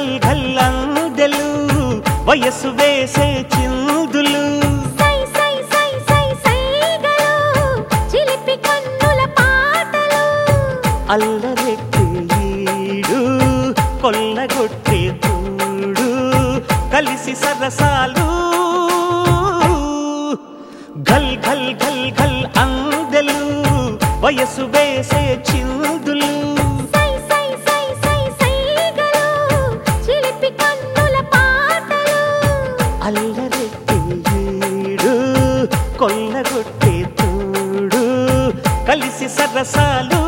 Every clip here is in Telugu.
ఘల్ ఘల్ అందెలు వయస్సు వేసే చిందులు సై సై సై సై సైగలు చిలిపి కన్నుల పాటలు అల్లరెట్టే ఈడు కొల్లగొట్టే తూడు కలిసి సరసాలు ఘల్ ఘల్ ఘల్ ఘల్ అందెలు వయస్సు వేసే చిందులు సై సై సై సై సైగలు చిలిపి కన్నుల పాటలు అల్లరెట్టే ఈడు కొల్లగొట్టే తూడు కలిసి సరసాలు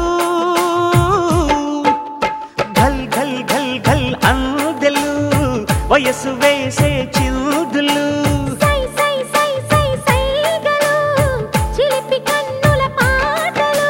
ఘల్ ఘల్ ఘల్ ఘల్ అందెలు వయస్సు వేసే చిందులు సై సై సై సై సైగలు చిలిపి కన్నుల పాటలు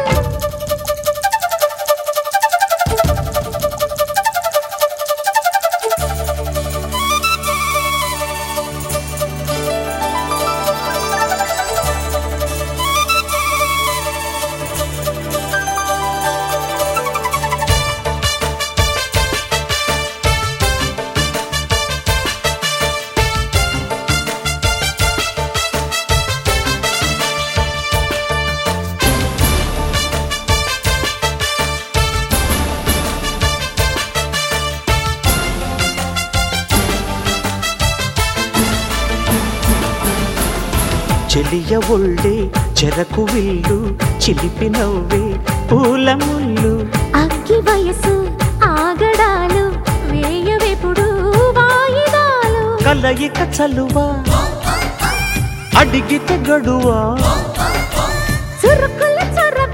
చెలియ ఒళ్ళే చెరకు విల్లు చిలిపి నవ్వే పూల ముళ్ళు అగ్గి వయసు ఆగడాలు వేయవెప్పుడు వాయిదాలు కలయిక చలువా అడిగితే గడువా చురుకుల చొరవ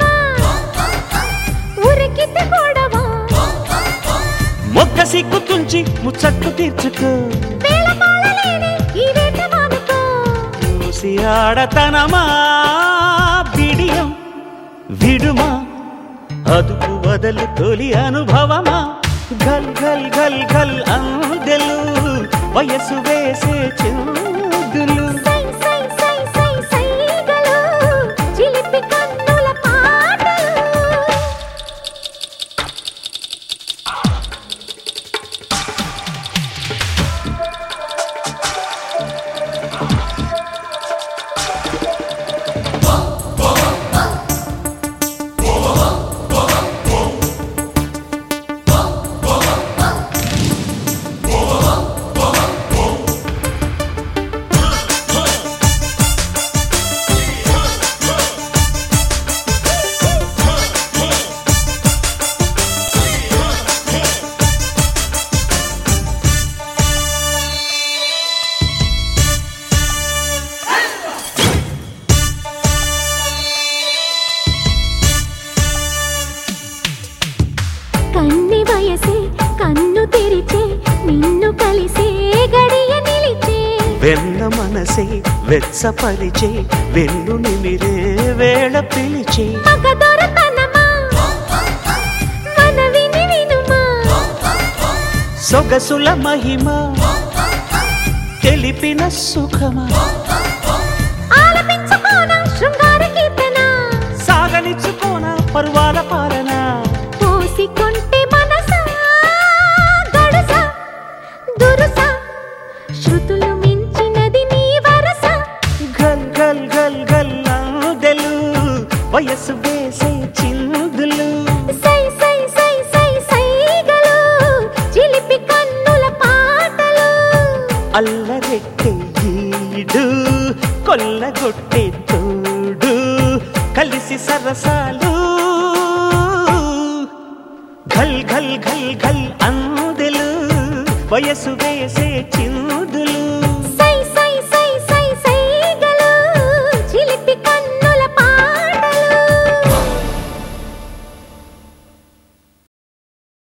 ఉరికితే గొడవ మొక్క సిగ్గు తుంచి ముచ్చట్టు తీర్చుకో వేళపాళలేని ఈ వేట మానుకో చూసి ఆడతనమా బిడియం విడుమా అదుపు వదలు తొలి అనుభవమా గల్ గల్ గల్ గల్ అందెలు వయసు వేసే చెదులు సై సై సై సై సైగలు చిలిపి కన్నుల పాటలు కన్ని వయసే కన్ను తెరిచే నిన్ను కలిసే గడియ నిలిచే వెన్న మనసే వెచ్చపరిచే వెన్ను నిమిరే వేళ పిలిచే మగ దొరతనమా మనవిని వినుమా సొగసుల మహిమ తెలిపిన సుఖమా ఆలపించుకోన శృంగార కీర్తన సాగనిచ్చుకోన పరువాల పాలన పోసికొంటే మనసా గడుస దురుస శృతులు మించినది నీ వరస గల్ గల్ గల్ గల్ అందెలు వయసు వేసే చిందులు సై సై సై సై సైగలు చిలిపి కన్నుల పాటలు అల్లరెట్టే ఈడు కొల్లగొట్టే తోడు కలిసి సరసాలు ఘల్ ఘల్ ఘల్ ఘల్ అందెలు వయసు వేసే చిందులు